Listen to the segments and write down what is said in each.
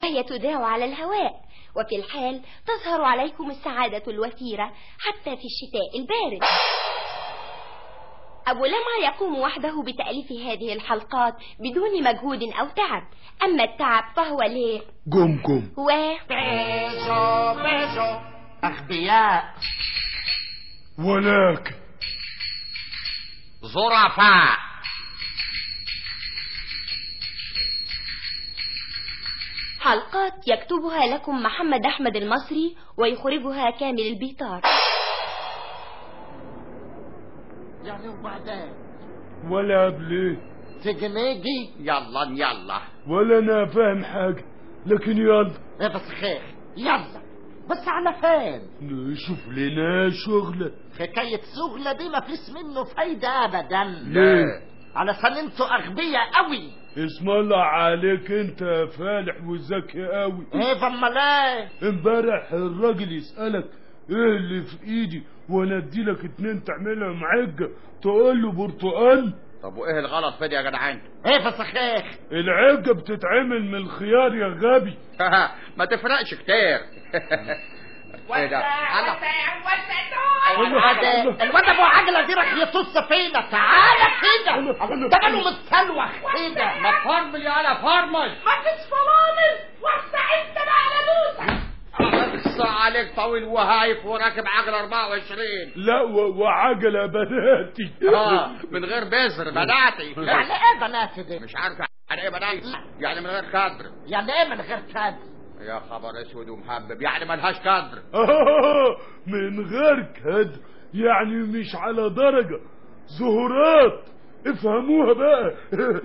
فهي تذاع على الهواء وفي الحال تظهر عليكم السعادة الوفيرة حتى في الشتاء البارد أبو لمعة يقوم وحده بتأليف هذه الحلقات بدون مجهود أو تعب أما التعب فهو ليه قم قم و بيجو بيجو أغبياء ولكن ظرفاء حلقات يكتبها لكم محمد أحمد المصري ويخرجها كامل البيطار يعني وبعدين ولا قبل تيجي نيجي يلا يلا ولا انا فاهم حاجة لكن يلا إيه بس خير يلا بس على فين نشوف لنا شغلة حكاية شغلة دي ما فيش منه فايدة أبدا ليه؟ علشان انتوا أغبياء قوي اسم الله عليك انت يا فالح وذكي قوي ايه فما لا امبارح الراجل يسألك ايه اللي في ايدي وانا اديلك اتنين تعملها معجة تقول له برتقال طب وايه الغلط في دي يا جدعان ايه بس خير العجة بتتعمل من الخيار يا غبي ما تفرقش كتير ايه ده الله الواد الواد ابو عجلة دي راح يطص فينا تعالى كده ده ماله متسلوخ كده ما تفرمل يا انا فرمل ما فيش فرامل وسع انت بقى على دوسك اقصى عليك طويل وهايف وراكب عجله 24 لا و- وعجلة بناتي اه من غير بذر بداتي يعني ايه بنات دي مش عارف يعني ايه بداتي يعني من غير كادر يعني ايه من غير كاد يا خبر اسود ومهبب يعني ملهاش كادر آه، من غير كد يعني مش على درجة زهورات افهموها بقى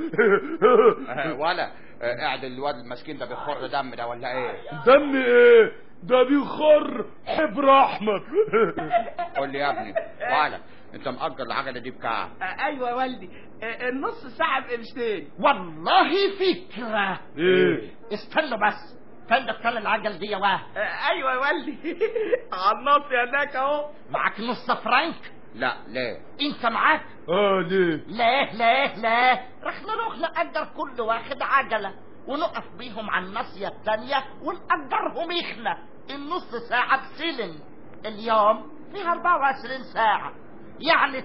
آه، ولا آه، قاعد الواد المسكين ده بيخر دم ده ولا ايه دم ايه ده بيخر حبر احمر قول لي يا ابني ولا انت مأجر العجله دي بكام ايوه يا والدي آه، النص ساعة بقرشتين والله فكرة ايه استنوا بس فين دكتور العجل دي يا واه آه، ايوه يا والدي على النص هناك اهو معاك نص فرنك لا ليه انت معاك اه ليه لا لا لا رح نروح نأجر كل واحد عجلة ونقف بيهم على الناصية التانية ونأجرهم احنا النص ساعة بسلن اليوم فيها 24 ساعة يعني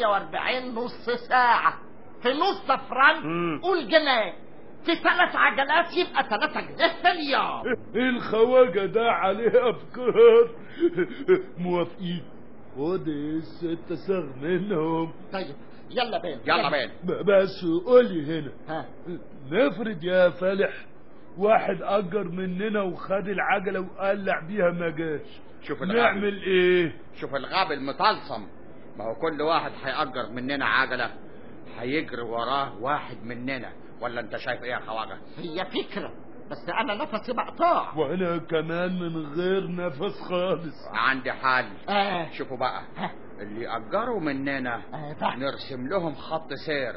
48 نص ساعة في نص فرنك مم. قول جنيه في ثلاث عجلات يبقى ثلاثة جنيه في اليوم ايه الخواجة ده عليه افكار موافقين خد الست صاغ منهم طيب يلا بين يلا بين ب- بس قولي هنا ها نفرض يا فالح واحد اجر مننا وخد العجله وقلع بيها ما جاش شوف الغبي نعمل ايه شوف الغبي المطلسم ما هو كل واحد هيأجر مننا عجلة هيجري وراه واحد مننا ولا انت شايف ايه يا خواجة هي فكرة بس انا نفسي مقطوع وانا كمان من غير نفس خالص عندي حل اه شوفوا بقى ها. اللي أجروا مننا آه، ده. نرسم لهم خط سير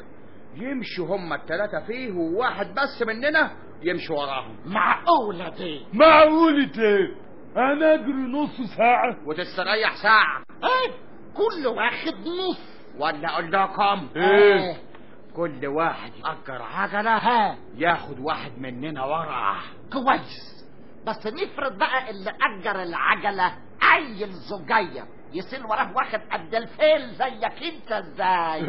يمشوا هم التلاتة فيه وواحد بس مننا يمشي وراهم معقولة دي معقولة ايه انا اجري نص ساعة وتستريح ساعة ايه كل واحد نص ولا أقول لكم ايه كل واحد يأجر عجلة ها ياخد واحد مننا وراه كويس بس نفرض بقى اللي اجر العجلة عيل صغير يصير وراه واحد قد الفيل زيك انت ازاي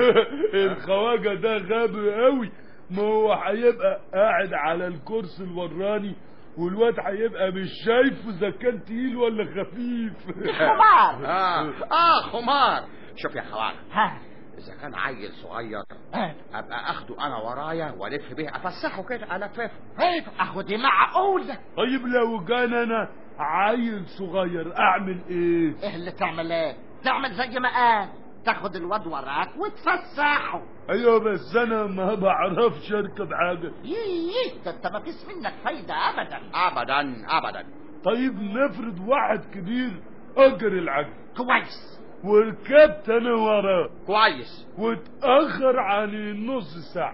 الخواجة ده غبي قوي ما هو هيبقى قاعد على الكرسي الوراني والواد هيبقى مش شايفه اذا كان تقيل ولا خفيف حمار آه آه خمار شوف يا خواجة ها إذا كان عيل صغير ها أبقى أخده أنا ورايا وألف بيه أفسحه كده ألففه ايه اهو دي معقولة طيب لو كان انا عيل صغير اعمل ايه ايه اللي تعمل ايه تعمل زي ما قال تاخد الواد وراك وتفسحه ايوه بس انا ما بعرفش اركب حاجه ييه ده انت ما فيش منك فايدة ابدا أبدا أبدا طيب نفرض واحد كبير اجر العجل كويس وركبت انا وراه كويس واتاخر عن النص ساعه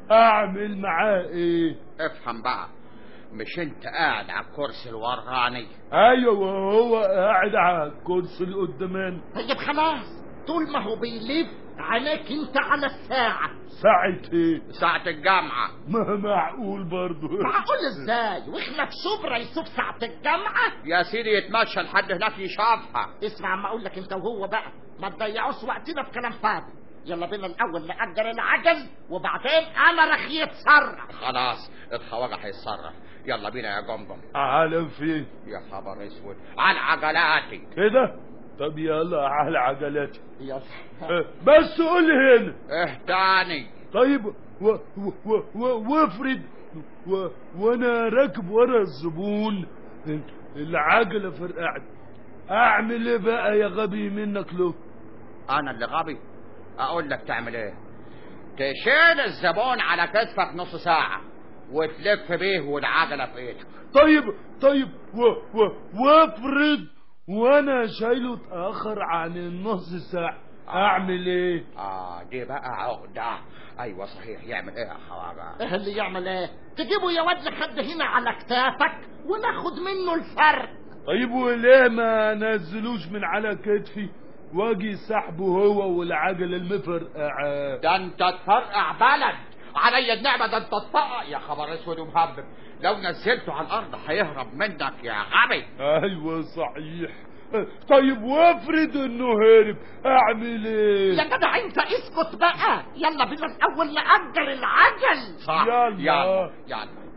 اعمل معاه ايه افهم بقى مش انت قاعد على الكرسي الوراني ايوه وهو قاعد على الكرسي اللي قدامنا طيب خلاص طول ما هو بيلف عليك انت على الساعة ساعة ايه ساعة الجامعة ما معقول برضو معقول ازاي واحنا في شبرا يشوف ساعة الجامعة يا سيدي يتمشى لحد هناك يشوفها اسمع ما اقول لك انت وهو بقى ما تضيعوش وقتنا في كلام فاضي يلا بينا الاول نأجر العجل وبعدين انا رح يتصرف خلاص الخواجة هيتصرف يلا بينا يا جمجم على فين يا خبر اسود على عجلاتي كده طب يلا على عجلاتي يلا اه، بس قول هنا اه تاني طيب و و و و وافرض و وانا راكب ورا الزبون العجلة فرقعت اعمل ايه بقى يا غبي منك له انا اللي غبي اقول لك تعمل ايه تشيل الزبون على كتفك نص ساعة وتلف بيه والعجلة في ايدك طيب طيب و و وافرض وانا شايله اتاخر عن النص ساعة اعمل ايه اه دي بقى عقدة ايوه صحيح يعمل ايه يا خواجة ايه اللي يعمل ايه تجيبه يا واد لحد هنا على كتافك وناخد منه الفرق طيب وليه ما نزلوش من على كتفي واجي سحبه هو والعجلة المفرقعة ده انت تفرقع بلد عليا النعمة ده انت تفقع يا خبر اسود ومهبب لو نزلته على الارض هيهرب منك يا غبي ايوه صحيح طيب وافرض انه هرب اعمل ايه يا جدع انت اسكت بقى يلا بينا الاول نأجر العجل صح يلا. يلا يلا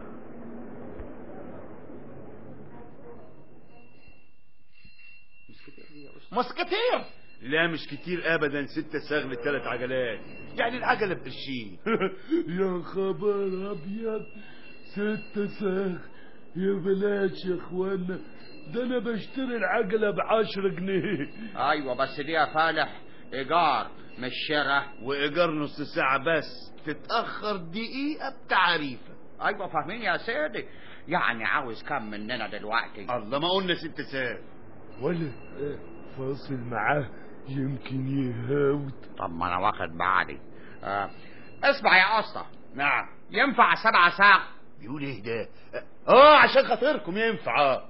مسكتير لا مش كتير ابدا ستة ساغ للثلاث عجلات يعني العجلة بقرشين يا خبر ابيض ستة ساغ يا بلاش يا اخوانا ده انا بشتري العجلة بعشر جنيه ايوه بس دي يا فالح ايجار مش شراء وايجار نص ساعة بس تتأخر دقيقة بتعريفة ايوه فاهمين يا سيدي يعني عاوز كم مننا دلوقتي الله ما قلنا ست ساغ ولا آه، فاصل معاه يمكن يهاوت طب ما انا واخد بعدي آه. اسمع يا اسطى نعم ينفع سبعة ساق بيقول ايه ده اه عشان خاطركم ينفع اه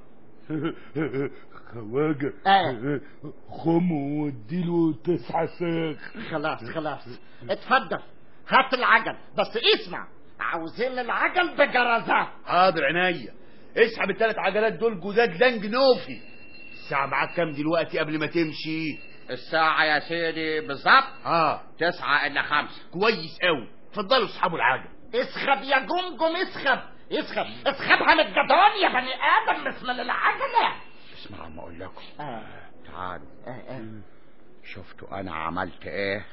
خواجة آه. خم واديله تسعة ساغ خلاص خلاص اتفضل هات العجل بس اسمع عاوزين العجل بجرزات حاضر عينيا اسحب الثلاث عجلات دول جداد لانج نوفي الساعة معاك كام دلوقتي قبل ما تمشي الساعة يا سيدي بالظبط اه تسعة إلا خمسة كويس قوي اتفضلوا اسحبوا العجل اسخب يا جمجم اسخب اسخب اسخبها من الجدران يا بني ادم مش من العجله اسمعوا ما أقول لكم آه. تعالوا آه، آه. شفتوا أنا عملت إيه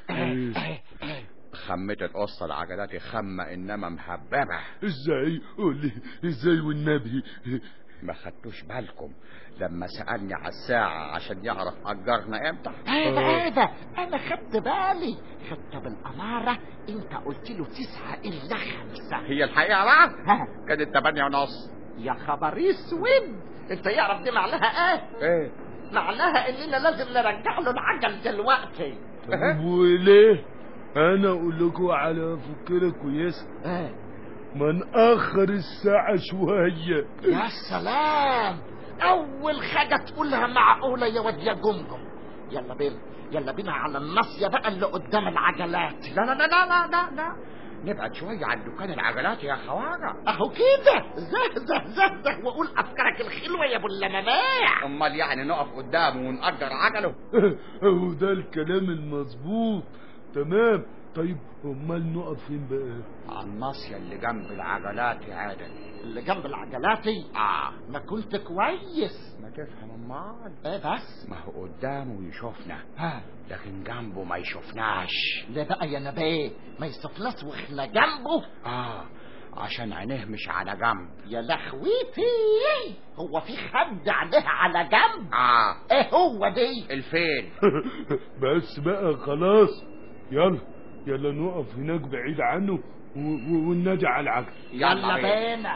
خمت القصة العجلات خمة إنما مهببة ازاي قولي ازاي والنبي ما خدتوش بالكم لما سألني على الساعة عشان يعرف أجرنا إمتى هذا هذا انا خدت بالي خدت بالاماره انت قلت له تسعه الا خمسه هي الحقيقة بقى ها كانت تمانية ونص يا خبر اسود انت يعرف دي معناها ايه إيه معناها اننا لازم نرجع له العجل دلوقتي طب وليه انا اقول لكم على فكرة كويسة ايه ما نأخر الساعة شوية يا سلام اول حاجه تقولها معقوله يا واد يا جمجم يلا بينا يلا بينا على الناصيه بقى اللي قدام العجلات لا لا لا لا لا لا, لا. نبعد شوية عن دكان العجلات يا خواجة اهو كده زهزه زهزه وقول افكارك الحلوه يا ابو اللماميع أمال يعني نقف قدامه ونأجر عجله اهو ده الكلام المظبوط تمام طيب امال نقف فين بقى على الناصية اللي جنب العجلات يا عادل اللي جنب العجلاتي آه ما كنت كويس ما تفهم أمال ايه بس ما هو قدامه يشوفنا ها لكن جنبه ما يشوفناش ليه بقى يا نبيه ما يصفناش واحنا جنبه آه عشان عينيه مش على جنب يا لخويتي هو في حد عليه على جنب آه ايه هو دي الفيل بس بقى خلاص يلا يلا نقف هناك بعيد عنه و- و- وننادي على العجل يلا بينا. بينا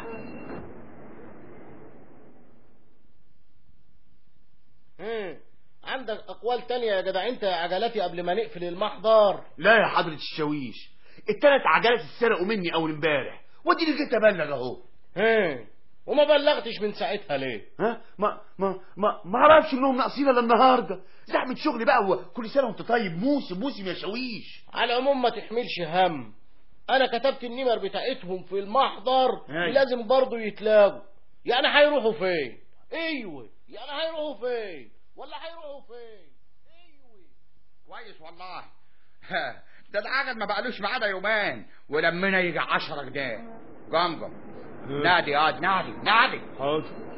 مم. عندك اقوال تانية يا جدع انت يا عجلاتي قبل ما نقفل المحضر لا يا حضرة الشاويش الثلاث عجلات اتسرقوا مني اول امبارح وديني جيت ابلغ اهو ها وما بلغتش من ساعتها ليه ها ما ما ما ما اعرفش انهم ناقصين الا النهارده زحمه شغل بقى وكل سنه وانت طيب موسم موسم يا شاويش على العموم ما تحملش هم انا كتبت النمر بتاعتهم في المحضر أيوة. لازم برضو يتلاقوا يعني هيروحوا فين ايوه يعني هيروحوا فين ولا هيروحوا فين ايوه كويس والله ده العجل ما بقالوش معانا يومين ولمنا يجي 10 جنيه جمجم نادي ياض نادي نادي حاضر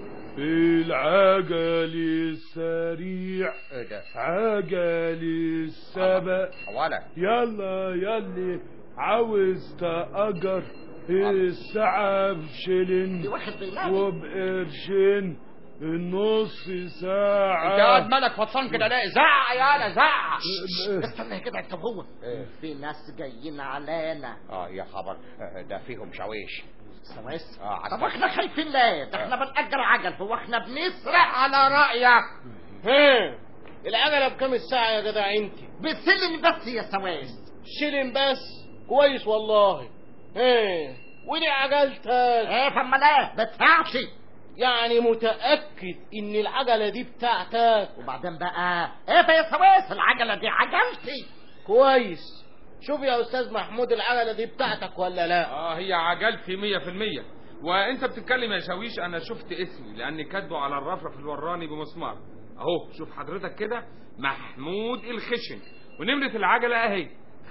العجل السريع ايه ده عجل السبق ولا يلا يلي عاوز تأجر الساعة بشلن دي واحد بينام وبقرشين النص انت ساعة قاعد مالك فطسان كده ليه زعق يالا زعق استنى كده انت وهو إيه؟ في ناس جايين علينا اه يا خبر آه، ده فيهم شاويش سويس اه طب عسل. احنا خايفين ليه ده احنا بنأجر عجل هو احنا بنسرق على رأيك ها العجلة بكام الساعة يا جدع انت بسلم بس يا سويس شيلين بس كويس والله ها ودي عجلتك ايه فما لا بتاعتي يعني متأكد ان العجلة دي بتاعتك وبعدين بقى ايه يا سويس العجلة دي عجلتي كويس شوف يا استاذ محمود العجلة دي بتاعتك ولا لا اه هي عجلتي مية في المية وانت بتتكلم يا شاويش انا شفت اسمي لاني كاتبه على الرفرف الوراني بمسمار اهو شوف حضرتك كده محمود الخشن ونمرة العجلة اهي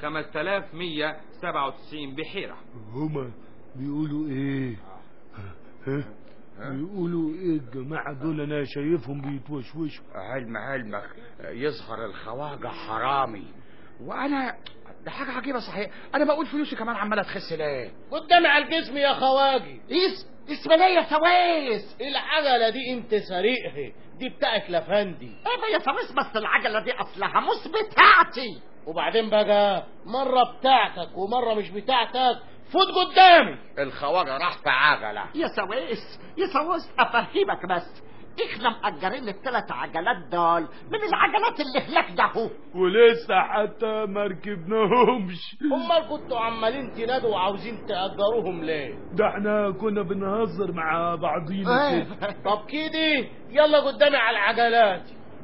5197 بحيرة هما بيقولوا ايه ها بيقولوا ايه الجماعة دول انا شايفهم بيتوشوشوا علم علمك يظهر الخواجة حرامي وانا ده حاجة عجيبة صحيح انا بقول فلوسي كمان عمالة تخس ليه قدامي على الجسم يا خواجي اس اسم ليه يا سويس العجلة دي انت سريقها دي بتاعت لفندي ايه يا سويس بس العجلة دي اصلها مش بتاعتي وبعدين بقى مرة بتاعتك ومرة مش بتاعتك فوت قدامي الخواجة راح في عجلة يا سويس يا سويس افهمك بس احنا مأجرين الثلاث عجلات دول من العجلات اللي هناك ده هو ولسه حتى ما ركبناهمش امال كنتوا عمالين تنادوا وعاوزين تأجروهم ليه ده احنا كنا بنهزر مع بعضينا إيه. كده طب كده يلا قدامي على العجلات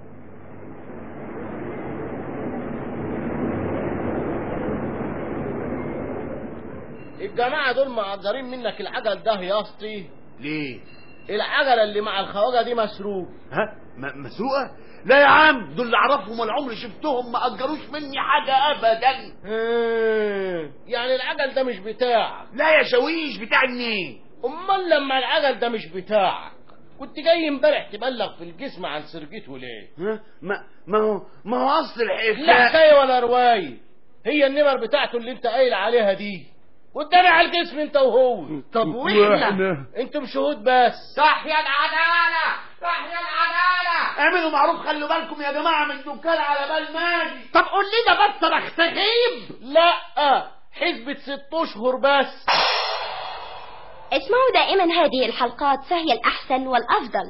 الجماعة دول مأجرين منك العجل ده يا اسطى ليه العجلة اللي مع الخواجة دي مسروق ها م- مسروقه لا يا عم دول اللي اعرفهم ولا عمري شفتهم ما اجروش مني حاجه ابدا آه، يعني العجل ده مش بتاعك لا يا شاويش بتاع منين امال لما العجل ده مش بتاعك كنت جاي امبارح تبلغ في الجسم عن سرقته ليه ها ما ما هو ما هو اصل لا الحكايه حكايه ولا روايه هي النمر بتاعته اللي انت قايل عليها دي قدامي على الجسم انت وهو طب واحنا واحنا انتم شهود بس تحيا العدالة تحيا العدالة اعملوا معروف خلوا بالكم يا جماعه من دكان على بال ماجي طب قول لنا بس انا اختغيب لا حسبة ست اشهر بس اسمعوا دائما هذه الحلقات فهي الأحسن والأفضل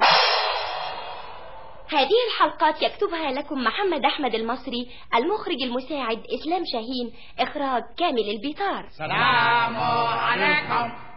هذه الحلقات يكتبها لكم محمد أحمد المصري المخرج المساعد إسلام شاهين إخراج كامل البيطار سلام عليكم